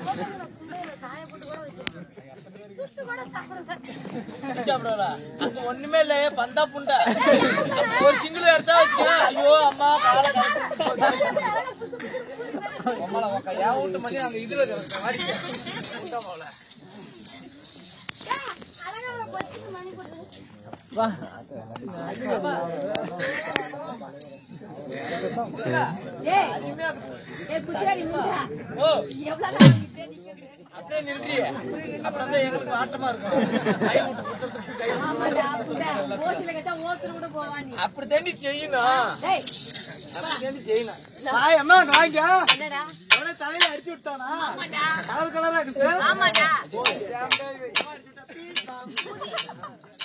சாப்பிடலாம் அது ஒண்ணுமே இல்ல பந்தா புண்டை ஒரு சிங்கிள் எடுத்தா வச்சுக்க ஐயோ அம்மா காலை அம்மால உக்கா ஏன் விட்டு மணி அங்க இதுல இருக்கிற மாதிரி புண்டை போல. வா ஏய் ஏய் குதிரை முண்டா ஓ எவ்வளவு நாள் நிக்கிட்டே நிக்கிறது? அப்படியே நிறுத்தியே அப்புறம் தான் எங்களுக்கு ஆட்டமா இருக்கும் கை விட்டு சுத்தத்துக்கு கை விட்டு ஆமாடா, முண்டா. ஓசில கேட்டா ஓசில கூட போவா நீ. அப்படி தண்ணி செய்யணும் டேய், அப்படி தண்ணி செய்யணும் சாய் அம்மா வாங்க என்னடா? அவனே தலையில அடிச்சு விட்டானா ஆமாடா, கலர் கலரா இருக்கு ஆமாடா. ஓ, சாம்பே, இவன் அடிச்சு விட்டா, பீ, பாம்.